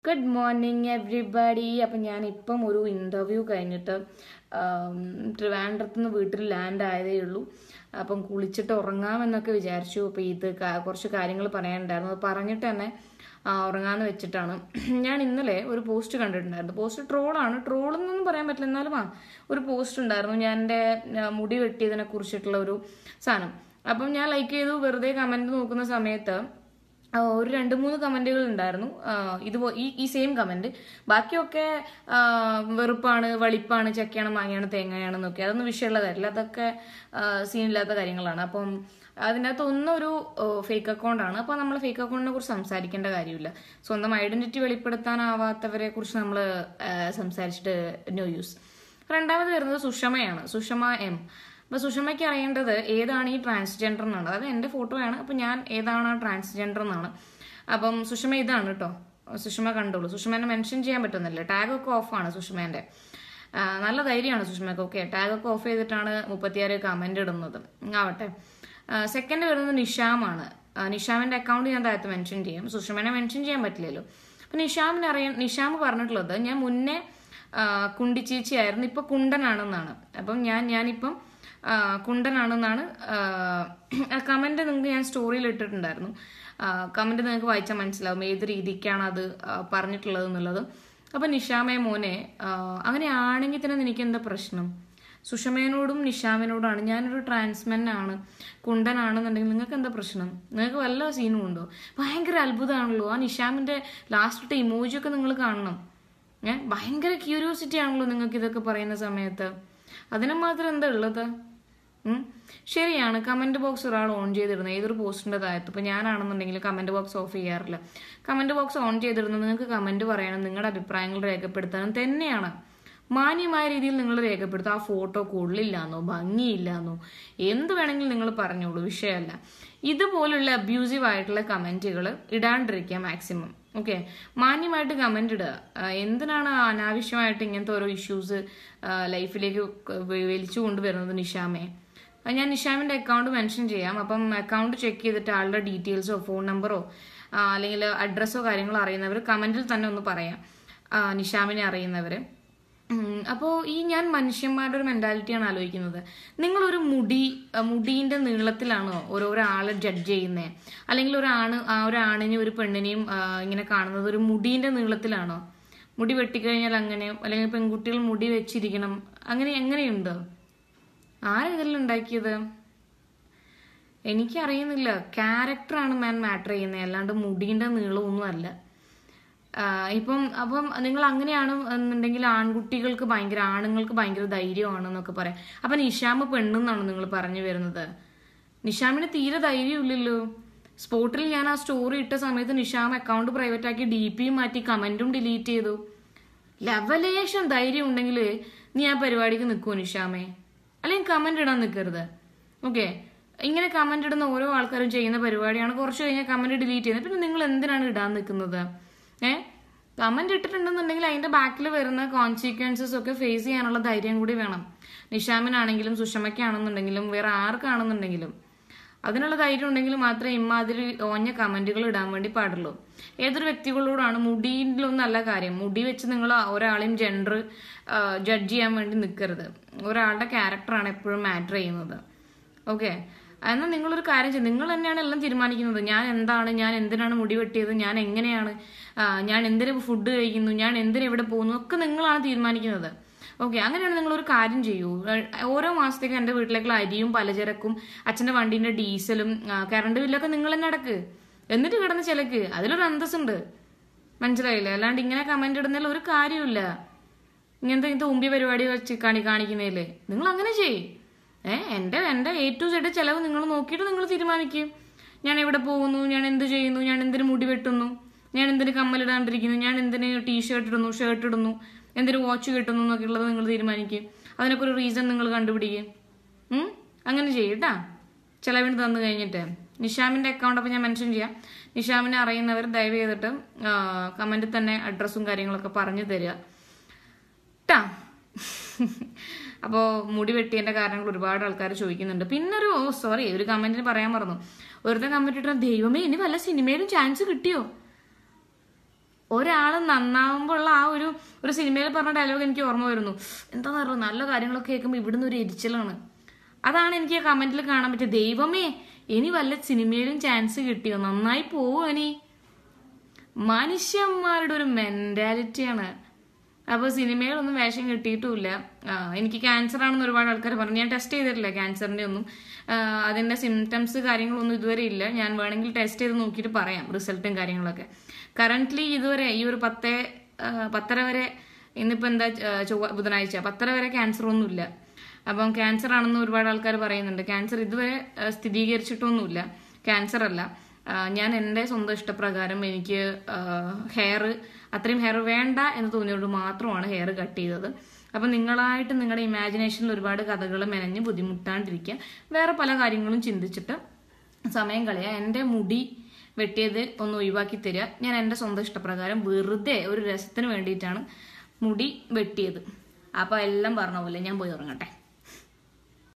Good morning everybody അപ്പം ഞാൻ ഇപ്പം ഒരു ഇൻ്റർവ്യൂ കഴിഞ്ഞിട്ട് ട്രിവാൻഡ്രത്ത് നിന്ന് വീട്ടിൽ ലാൻഡ് ആയതേ ഉള്ളൂ അപ്പം കുളിച്ചിട്ട് ഉറങ്ങാമെന്നൊക്കെ വിചാരിച്ചു അപ്പോൾ ഇത് ക- കുറച്ച് കാര്യങ്ങൾ പറയാനുണ്ടായിരുന്നു അത് പറഞ്ഞിട്ട് തന്നെ ആ, ഉറങ്ങാന്ന് വെച്ചിട്ടാണ് ഞാൻ ഇന്നലെ ഒരു പോസ്റ്റ് കണ്ടിട്ടുണ്ടായിരുന്നു പോസ്റ്റ് ട്രോളാണ് ട്രോളെന്നൊന്നും പറയാൻ പറ്റില്ല എന്നാലും ആ ഒരു പോസ്റ്റ് ഉണ്ടായിരുന്നു ഞാൻ എൻ്റെ ആ, മുടി വെട്ടിയതിനെ കുറിച്ചിട്ടുള്ള ഒരു സാധനം അപ്പം ഞാൻ ലൈക്ക് ചെയ്തു വെറുതെ കമൻറ്റ് നോക്കുന്ന സമയത്ത് ആ, ഒരു രണ്ട് മൂന്ന് കമന്റുകൾ ഉണ്ടായിരുന്നു ആ, ഇതുപോ ഈ ഈ സെയിം കമന്റ് ബാക്കിയൊക്കെ ആ, വെറുപ്പാണ് വളിപ്പാണ് ചക്കയാണ് മാങ്ങയാണ് തേങ്ങയാണെന്നൊക്കെ അതൊന്നും വിഷയമുള്ള കാര്യമില്ല അതൊക്കെ സീനില്ലാത്ത കാര്യങ്ങളാണ് അപ്പം അതിനകത്ത് ഒന്നൊരു ഫേക്ക് അക്കൗണ്ട് ആണ് അപ്പോൾ നമ്മൾ ഫേക്ക് അക്കൗണ്ടിനെ കുറിച്ച് സംസാരിക്കേണ്ട കാര്യമില്ല സ്വന്തം ഐഡന്റിറ്റി വെളിപ്പെടുത്താനാവാത്തവരെ കുറിച്ച് നമ്മൾ സംസാരിച്ചിട്ട് നോ യൂസ് രണ്ടാമത് വരുന്നത് സുഷമയാണ് സുഷമ എം അപ്പൊ സുഷമയ്ക്ക് അറിയേണ്ടത് ഏതാണ് ഈ ട്രാൻസ്ജെൻഡർ എന്നാണ് അതായത് എന്റെ ഫോട്ടോയാണ് അപ്പൊ ഞാൻ ഏതാണ് ആ ട്രാൻസ്ജെൻഡർ എന്നാണ് അപ്പം സുഷമ ഇതാണ് കേട്ടോ സുഷമ കണ്ടോളൂ സുഷമേനെ മെൻഷൻ ചെയ്യാൻ പറ്റുന്നില്ല ടാഗ് ഒക്കെ ഓഫാണ് സുഷമേന്റെ ആ, നല്ല ധൈര്യമാണ് സുഷമയ്ക്ക് ഓക്കെ ടാഗ് ഒക്കെ ഓഫ് ചെയ്തിട്ടാണ് മുപ്പത്തിയാറ് കമന്റ് ഇടുന്നത് ആവട്ടെ സെക്കൻഡ് വരുന്നത് നിഷാമാണ് ആ, നിഷാമിന്റെ അക്കൗണ്ട് ഞാൻ താഴത്ത് മെൻഷൻ ചെയ്യും സുഷമേനെ മെൻഷൻ ചെയ്യാൻ പറ്റില്ലല്ലോ അപ്പൊ നിഷാമിന് അറിയാൻ നിഷാം പറഞ്ഞിട്ടുള്ളത് ഞാൻ മുന്നേ ആ, കുണ്ടിച്ചേച്ചിയായിരുന്നു ഇപ്പൊ കുണ്ടനാണെന്നാണ് അപ്പം ഞാൻ ഞാനിപ്പം ആ, കുണ്ടനാണെന്നാണ് കമന്റ് നിങ്ങൾക്ക് ഞാൻ സ്റ്റോറിയിൽ ഇട്ടിട്ടുണ്ടായിരുന്നു കമന്റ് നിങ്ങൾക്ക് വായിച്ചാൽ മനസ്സിലാവും ഏത് രീതിക്കാണ് അത് ആ, പറഞ്ഞിട്ടുള്ളത് എന്നുള്ളത് അപ്പൊ നിഷാമേ മോനെ ആ, അങ്ങനെ ആണെങ്കിൽ തന്നെ നിനക്ക് എന്താ പ്രശ്നം സുഷമേനോടും നിഷാമിനോടാണ് ഞാനൊരു ട്രാൻസ്മെൻ ആണ് കുണ്ടനാണെന്നുണ്ടെങ്കിൽ നിങ്ങൾക്ക് എന്താ പ്രശ്നം നിങ്ങൾക്ക് വല്ല സീനും ഉണ്ടോ ഭയങ്കര അത്ഭുതമാണല്ലോ ആ നിഷാമിന്റെ ലാസ്റ്റത്തെ ഇമോജി ഒക്കെ നിങ്ങൾ കാണണം ഏ ഭയങ്കര ക്യൂരിയോസിറ്റി ആണല്ലോ നിങ്ങൾക്ക് ഇതൊക്കെ പറയുന്ന സമയത്ത് അതിന് മാത്രം എന്താ ഉള്ളത് ഉം. ശരിയാണ് കമന്റ് ബോക്സ് ഒരാൾ ഓൺ ചെയ്തിരുന്നത് ഏതൊരു പോസ്റ്റിന്റെ താഴത്ത് ഇപ്പൊ ഞാനാണെന്നുണ്ടെങ്കിൽ കമന്റ് ബോക്സ് ഓഫ് ചെയ്യാറില്ല കമന്റ് ബോക്സ് ഓൺ ചെയ്തിരുന്നത് നിങ്ങൾക്ക് കമന്റ് പറയാനും നിങ്ങളുടെ അഭിപ്രായങ്ങൾ രേഖപ്പെടുത്താനും തന്നെയാണ് മാന്യമായ രീതിയിൽ നിങ്ങൾ രേഖപ്പെടുത്തുക ആ ഫോട്ടോ കൊള്ളില്ലാന്നോ ഭംഗിയില്ലാന്നോ എന്ത് വേണമെങ്കിലും നിങ്ങൾ പറഞ്ഞോളൂ വിഷയമല്ല ഇതുപോലുള്ള അബ്യൂസീവ് ആയിട്ടുള്ള കമന്റുകൾ ഇടാണ്ടിരിക്കുക മാക്സിമം ഓക്കെ മാന്യമായിട്ട് കമന്റ് ഇടുക ആ, എന്തിനാണ് അനാവശ്യമായിട്ട് ഇങ്ങനത്തെ ഓരോ ഇഷ്യൂസ് ലൈഫിലേക്ക് വലിച്ചു കൊണ്ടുവരുന്നത് നിഷാമേ ആ, ഞാൻ നിഷാമിന്റെ അക്കൗണ്ട് മെൻഷൻ ചെയ്യാം അപ്പം അക്കൗണ്ട് ചെക്ക് ചെയ്തിട്ട് ആളുടെ ഡീറ്റെയിൽസോ ഫോൺ നമ്പറോ അല്ലെങ്കിൽ അഡ്രസ്സോ കാര്യങ്ങളോ അറിയുന്നവർ കമന്റിൽ തന്നെ ഒന്ന് പറയാം ആ, നിഷാമിനെ അറിയുന്നവര് ഉം, അപ്പോ ഈ ഞാൻ മനുഷ്യന്മാരുടെ ഒരു മെന്റാലിറ്റിയാണ് ആലോചിക്കുന്നത് നിങ്ങളൊരു മുടി അഹ് മുടീന്റെ നീളത്തിലാണോ ഓരോരോ ആളെ ജഡ്ജ് ചെയ്യുന്നത് അല്ലെങ്കിൽ ഒരാണ് ആ ഒരാണിനെയും ഒരു പെണ്ണിനെയും ആ, ഇങ്ങനെ കാണുന്നത് ഒരു മുടീന്റെ നീളത്തിലാണോ മുടി വെട്ടിക്കഴിഞ്ഞാൽ അങ്ങനെ അല്ലെങ്കിൽ പെൺകുട്ടികൾ മുടി വെച്ചിരിക്കണം അങ്ങനെ എങ്ങനെയുണ്ട് ആരാ ഇതെല്ലാം ഉണ്ടാക്കിയത് എനിക്കറിയുന്നില്ല ക്യാരക്ടറാണ് മാൻ മാറ്റർ ചെയ്യുന്നത് അല്ലാണ്ട് മുടീന്റെ നീളമൊന്നും അല്ല ആ, ഇപ്പം അപ്പം നിങ്ങൾ അങ്ങനെയാണ് എന്നുണ്ടെങ്കിൽ ആൺകുട്ടികൾക്ക് ഭയങ്കര ആണുങ്ങൾക്ക് ഭയങ്കര ധൈര്യമാണെന്നൊക്കെ പറയാം അപ്പൊ നിഷാമ് പെണ്ണെന്നാണ് നിങ്ങൾ പറഞ്ഞു വരുന്നത് നിഷാമിന് തീരെ ധൈര്യമില്ലല്ലോ സ്പോട്ടിൽ ഞാൻ ആ സ്റ്റോറി ഇട്ട സമയത്ത് നിഷാം അക്കൗണ്ട് പ്രൈവറ്റ് ആക്കി ഡി പിയും മാറ്റി കമന്റും ഡിലീറ്റ് ചെയ്തു ലവലേശം ധൈര്യം ഉണ്ടെങ്കിൽ നീ ആ പരിപാടിക്ക് നിൽക്കുമോ നിഷാമേ അല്ലെങ്കിൽ കമന്റ് ഇടാൻ നിൽക്കരുത് ഓക്കെ ഇങ്ങനെ കമന്റ് ഇടുന്ന ഓരോ ആൾക്കാരും ചെയ്യുന്ന പരിപാടിയാണ് കുറച്ച് കഴിഞ്ഞാൽ കമന്റ് ഡിലീറ്റ് ചെയ്യുന്നത് പിന്നെ നിങ്ങൾ എന്തിനാണ് ഇടാൻ നിൽക്കുന്നത് ഏ കമന്റ് ഇട്ടിട്ടുണ്ടെന്നുണ്ടെങ്കിൽ അതിന്റെ ബാക്കിൽ വരുന്ന കോൺസിക്വൻസസ് ഒക്കെ ഫേസ് ചെയ്യാനുള്ള ധൈര്യം കൂടി വേണം നിഷാമിനാണെങ്കിലും സുഷമയ്ക്കാണെന്നുണ്ടെങ്കിലും വേറെ ആർക്കാണെന്നുണ്ടെങ്കിലും അതിനുള്ള ധൈര്യം ഉണ്ടെങ്കിൽ മാത്രമേ ഇമാതിരി ഓഞ്ഞ കമന്റുകൾ ഇടാൻ വേണ്ടി പാടുള്ളൂ ഏതൊരു വ്യക്തികളോടാണ് മുടിയിലൊന്നല്ല കാര്യം മുടി വെച്ച് നിങ്ങൾ ഒരാളെയും ജെൻഡർ ജഡ്ജ് ചെയ്യാൻ വേണ്ടി നിൽക്കരുത് ഒരാളുടെ ക്യാരക്ടറാണ് എപ്പോഴും മാറ്റർ ചെയ്യുന്നത് ഓക്കെ എന്നാൽ നിങ്ങളൊരു കാര്യം ചെയ്യും നിങ്ങൾ തന്നെയാണ് എല്ലാം തീരുമാനിക്കുന്നത് ഞാൻ എന്താണ് ഞാൻ എന്തിനാണ് മുടി വെട്ടിയത് ഞാൻ എങ്ങനെയാണ് ആ, ഞാൻ എന്തിനു ഫുഡ് കഴിക്കുന്നു ഞാൻ എന്തിനു എവിടെ പോകുന്നു ഒക്കെ നിങ്ങളാണ് തീരുമാനിക്കുന്നത് ഓക്കെ അങ്ങനെയാണ് നിങ്ങൾ ഒരു കാര്യം ചെയ്യൂ ഏഹ് ഓരോ മാസത്തേക്ക് എൻ്റെ വീട്ടിലേക്കുള്ള അരിയും പലചരക്കും അച്ഛൻ്റെ വണ്ടീൻ്റെ ഡീസലും ആ, കറണ്ട് ബില്ലൊക്കെ നിങ്ങൾ തന്നെ അടക്ക് എന്നിട്ട് കിടന്ന് ചിലക്ക് അതിലൊരു അന്തസ്സുണ്ട് മനസ്സിലായില്ലേ അല്ലാണ്ട് ഇങ്ങനെ കമന്റ് ഇടുന്നതിൽ ഒരു കാര്യമില്ല ഇങ്ങനത്തെ ഇങ്ങനത്തെ ഉമ്പി പരിപാടി വെച്ച് കാണി കാണിക്കുന്നതില്ലേ നിങ്ങൾ അങ്ങനെ ചെയ്യ് ഏ എൻ്റെ എൻ്റെ എ ടു സെഡ് ചിലവ് നിങ്ങൾ നോക്കിയിട്ട് നിങ്ങൾ തീരുമാനിക്കും ഞാൻ എവിടെ പോകുന്നു ഞാൻ എന്ത് ചെയ്യുന്നു ഞാൻ എന്തിനു മുടി വെട്ടുന്നു ഞാൻ എന്തിന് കമ്മലിടാണ്ടിരിക്കുന്നു ഞാൻ എന്തിന് ടീഷർട്ട് ഇടുന്നു ഷർട്ട് ഇടുന്നു എന്തിന് വാച്ച് കിട്ടുന്നു എന്നൊക്കെ ഉള്ളത് നിങ്ങൾ തീരുമാനിക്കും അതിനൊക്കെ ഒരു റീസൺ നിങ്ങൾ കണ്ടുപിടിക്കും ഉം? അങ്ങനെ ചെയ്യട്ടാ ചിലവിന് തന്നു കഴിഞ്ഞിട്ട് നിഷാമിന്റെ അക്കൗണ്ട് അപ്പം ഞാൻ മെൻഷൻ ചെയ്യാം നിഷാമിനെ അറിയുന്നവർ ദയവ് ചെയ്തിട്ട് കമന്റിൽ തന്നെ അഡ്രസ്സും കാര്യങ്ങളൊക്കെ പറഞ്ഞു തരിക ട്ടാ അപ്പോൾ മുടി വെട്ടിയതിന്റെ കാരണങ്ങൾ ഒരുപാട് ആൾക്കാർ ചോദിക്കുന്നുണ്ട് പിന്നെ ഒരു സോറി ഒരു കമന്റിന് പറയാൻ മറന്നു വെറുതെ കമന്റ് ഇട്ടാൽ ദൈവമേ ഇനി വല്ല സിനിമയിലും ചാൻസ് കിട്ടിയോ ഒരാൾ നന്നാവുമ്പോൾ ഉള്ള ആ ഒരു ഒരു സിനിമയിൽ പറഞ്ഞ ഡയലോഗ് എനിക്ക് ഓർമ്മ വരുന്നു എന്താന്ന് പറയുക നല്ല കാര്യങ്ങളൊക്കെ കേൾക്കുമ്പോൾ ഇവിടുന്ന് ഒരു എരിച്ചിലാണ് അതാണ് എനിക്ക് ആ കമന്റിൽ കാണാൻ പറ്റിയ ദൈവമേ ഇനി വല്ല സിനിമയിലും ചാൻസ് കിട്ടിയോ നന്നായി പോവോ ഇനി മനുഷ്യന്മാരുടെ ഒരു മെന്റാലിറ്റിയാണ് അപ്പോൾ സിനിമയിലൊന്നും വേഷം കിട്ടിയിട്ടുമില്ല ആ, എനിക്ക് ക്യാൻസർ ആണെന്ന് ഒരുപാട് ആൾക്കാർ പറഞ്ഞു ഞാൻ ടെസ്റ്റ് ചെയ്തിട്ടില്ല ക്യാൻസറിന്റെ ഒന്നും ആ, അതിന്റെ സിംറ്റംസ് കാര്യങ്ങളൊന്നും ഇതുവരെ ഇല്ല ഞാൻ വേണമെങ്കിൽ ടെസ്റ്റ് ചെയ്ത് നോക്കിയിട്ട് പറയാം റിസൾട്ടും കാര്യങ്ങളൊക്കെ കറന്റ്ലി ഇതുവരെ ഈ ഒരു പത്തേ ആ, പത്തര വരെ ഇന്നിപ്പോ എന്താ ആ, ചൊവ്വ ബുധനാഴ്ച പത്തര വരെ ക്യാൻസർ ഒന്നുമില്ല അപ്പം ക്യാൻസർ ആണെന്ന് ഒരുപാട് ആൾക്കാർ പറയുന്നുണ്ട് ക്യാൻസർ ഇതുവരെ ആ, സ്ഥിരീകരിച്ചിട്ടൊന്നുമില്ല ക്യാൻസർ അല്ല ആ, ഞാൻ എൻ്റെ സ്വന്തം ഇഷ്ടപ്രകാരം എനിക്ക് ഹെയർ അത്രയും ഹെയർ വേണ്ട എന്ന് തോന്നിയോണ്ട് മാത്രമാണ് ഹെയർ കട്ട് ചെയ്തത് അപ്പം നിങ്ങളായിട്ട് നിങ്ങളുടെ ഇമാജിനേഷനിൽ ഒരുപാട് കഥകൾ മെനഞ്ഞ് ബുദ്ധിമുട്ടാണ്ടിരിക്കുക വേറെ പല കാര്യങ്ങളും ചിന്തിച്ചിട്ട് സമയം കളയുക എൻ്റെ മുടി വെട്ടിയത് ഒന്ന് ഒഴിവാക്കി തരിക ഞാൻ എൻ്റെ സ്വന്തം ഇഷ്ടപ്രകാരം വെറുതെ ഒരു രസത്തിന് വേണ്ടിയിട്ടാണ് മുടി വെട്ടിയത് അപ്പോൾ എല്ലാം പറഞ്ഞ പോലെ ഞാൻ പോയി ഉറങ്ങട്ടെ